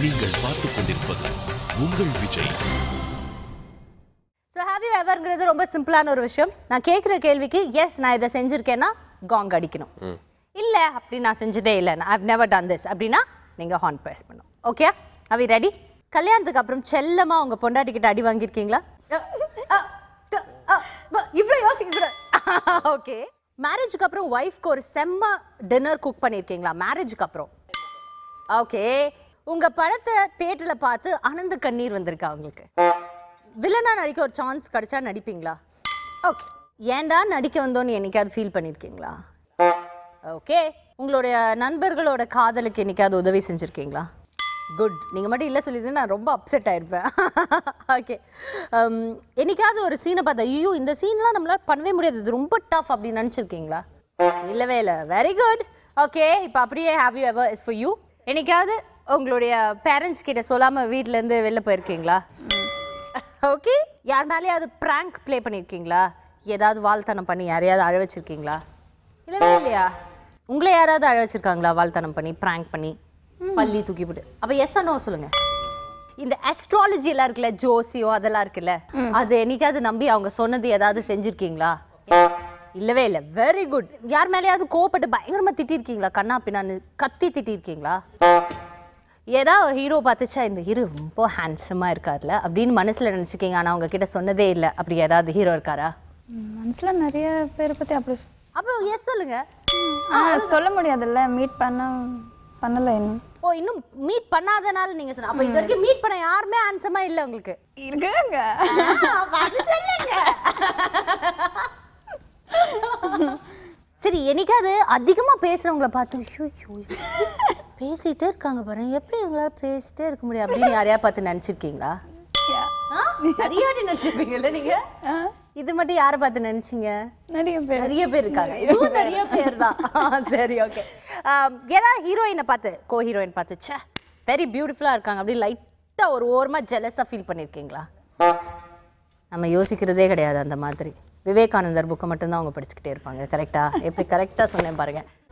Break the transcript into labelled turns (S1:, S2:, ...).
S1: நீங்கள் பார்த்துக் கொண்டிருப்பது உங்கள் விஜய்
S2: ஸோ ஹேவ் யூ எவர்ங்கிறது ரொம்ப சிம்பிளான ஒரு விஷயம் நான் கேட்குற கேள்விக்கு எஸ் நான் இதை செஞ்சுருக்கேன்னா காங் அடிக்கணும் இல்லை அப்படி நான் செஞ்சதே இல்லை ஐவ் நெவர் டன் திஸ் அப்படின்னா நீங்கள் ஹார்ன் ப்ரெஸ் பண்ணும் ஓகே அவி ரெடி கல்யாணத்துக்கு அப்புறம் செல்லமா உங்க பொண்டாட்டி கிட்ட அடி வாங்கியிருக்கீங்களா இவ்வளோ யோசிக்க ஓகே மேரேஜுக்கு அப்புறம் ஒய்ஃப்க்கு ஒரு செம்ம டின்னர் குக் பண்ணியிருக்கீங்களா மேரேஜுக்கு அப்புறம் ஓகே உங்க படத்தை தியேட்டர்ல பார்த்து ஆனந்த கண்ணீர் வந்திருக்கா உங்களுக்கு வில்லனா நடிக்க ஒரு சான்ஸ் கிடைச்சா நடிப்பீங்களா ஓகே ஏன்டா நடிக்க வந்தோன்னு என்னைக்காவது ஃபீல் பண்ணியிருக்கீங்களா ஓகே உங்களுடைய நண்பர்களோட காதலுக்கு என்னைக்காவது உதவி செஞ்சுருக்கீங்களா குட் நீங்கள் மட்டும் இல்லை சொல்லியிருந்தா நான் ரொம்ப அப்செட் ஆயிருப்பேன் ஓகே என்னைக்காவது ஒரு சீனை பார்த்தா ஐயோ இந்த சீன்லாம் நம்மளால பண்ணவே முடியாது இது ரொம்ப டஃப் அப்படின்னு நினச்சிருக்கீங்களா இல்லவே இல்லை வெரி குட் ஓகே இப்போ அப்படியே have you ever is for you என்னைக்காவது உங்களுடைய பேரண்ட்ஸ் கிட்ட சொல்லாமல் வீட்டிலேருந்து வெளில போயிருக்கீங்களா ஓகே யார் மேலேயாவது ப்ராங்க் ப்ளே பண்ணியிருக்கீங்களா ஏதாவது வாழ்த்தனம் பண்ணி யாரையாவது அழ வச்சிருக்கீங்களா இல்லவே இல்லையா உங்களை யாராவது அழ வச்சிருக்காங்களா வாழ்த்தனம் பண்ணி ப்ராங்க் பண்ணி பள்ளி தூக்கி போட்டு அப்போ எஸ் நோ சொல்லுங்க இந்த அஸ்ட்ராலஜி எல்லாம் இருக்குல்ல ஜோசியம் அதெல்லாம் இருக்குல்ல அது என்னைக்காவது நம்பி அவங்க சொன்னது ஏதாவது செஞ்சிருக்கீங்களா இல்லவே இல்லை வெரி குட் யார் மேலேயாவது கோவப்பட்டு பயங்கரமா திட்டிருக்கீங்களா கண்ணா பின்னான்னு கத்தி திட்டிருக்கீங்களா ஏதாவது ஹீரோ பார்த்துச்சா இந்த ஹீரோ ரொம்ப ஹேண்ட்ஸமாக இருக்கார்ல அப்படின்னு மனசுல நினச்சிருக்கீங்க ஆனால் அவங்க கிட்ட சொன்னதே இல்லை அப்படி ஏதாவது ஹீரோ இருக்காரா
S3: மனசுல நிறைய பேர் பத்தி அப்படி சொ-
S2: அப்போ எஸ் சொல்லுங்க
S3: ஆ சொல்ல முடியாதுல்ல மீட் பண்ண பண்ணல இன்னும்
S2: ஓ இன்னும் மீட் பண்ணாதனால நீங்க சொன்ன அப்போ இது வரைக்கும் மீட் பண்ண யாருமே ஹேண்ட்ஸமா இல்லை உங்களுக்கு
S3: இருக்குங்க
S2: அப்ப அது சொல்லுங்க சரி என்னைக்காவது அதிகமா பேசுறவங்கள பார்த்து ஐயோ ஐயோ, பேசிட்டே இருக்காங்க பாருங்க எப்படி இவங்களால பேசிட்டே இருக்க முடியும் அப்படின்னு யாரையா பார்த்து நினைச்சிருக்கீங்களா ஆ? நிறைய வாட்டி நினைச்சிருப்பீங்கல்ல நீங்க இது மட்டும் யாரை பார்த்து நினைச்சீங்க
S3: நிறைய பேர்
S2: நிறைய பேர் இருக்காங்க இதுவும் நிறைய பேர் தான் சரி ஓகே ஏதாவது ஹீரோயினை பார்த்து கோ ஹீரோயின் பார்த்து ச்சே வெரி பியூட்டிஃபுல்லாக இருக்காங்க அப்படி லைட்டாக ஒரு ஓரமாக ஜெலஸாக ஃபீல் பண்ணியிருக்கீங்களா நம்ம யோசிக்கிறதே கிடையாது அந்த மாதிரி விவேகானந்தர் புக்கை மட்டும்தான் அவங்க படிச்சுக்கிட்டே இருப்பாங்க கரெக்டா எப்படி கரெக்டாக சொன்னேன் பாருங்க